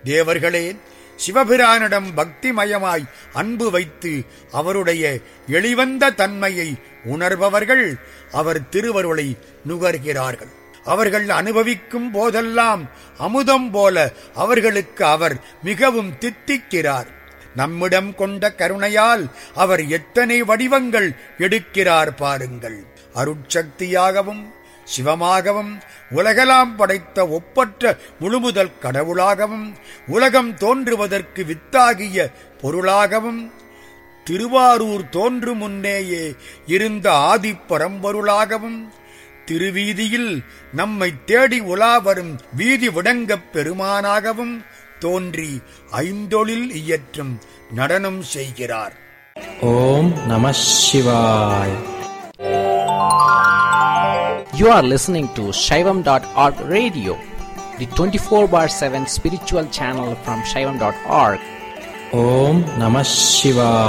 தேவர்களே சிவபிரானிடம் பக்திமயமாய் அன்பு வைத்து அவருடைய எளிவந்த தன்மையை உணர்பவர்கள் அவர் திருவருளை நுகர்கிறார்கள் அவர்கள் அனுபவிக்கும் போதெல்லாம் அமுதம் போல அவர்களுக்கு அவர் மிகவும் தித்திக்கிறார் நம்மிடம் கொண்ட கருணையால் அவர் எத்தனை வடிவங்கள் எடுக்கிறார் பாருங்கள் அருட்சக்தியாகவும் சிவமாகவும் உலகலாம் படைத்த ஒப்பற்ற முழுமுதல் கடவுளாகவும் உலகம் தோன்றுவதற்கு வித்தாகிய பொருளாகவும் திருவாரூர் தோன்று முன்னேயே இருந்த ஆதிப்பரம்பொருளாகவும் திருவீதியில் நம்மை தேடி உலா வரும் வீதி விடங்கப் பெருமானாகவும் தோன்றி ஐந்தொழில் இயற்றும் நடனம் செய்கிறார் ஓம் நம சிவாய் You are listening to Shaivam.org radio, the 24 bar 7 spiritual channel from Shaivam.org. ஓம் நம சிவாய்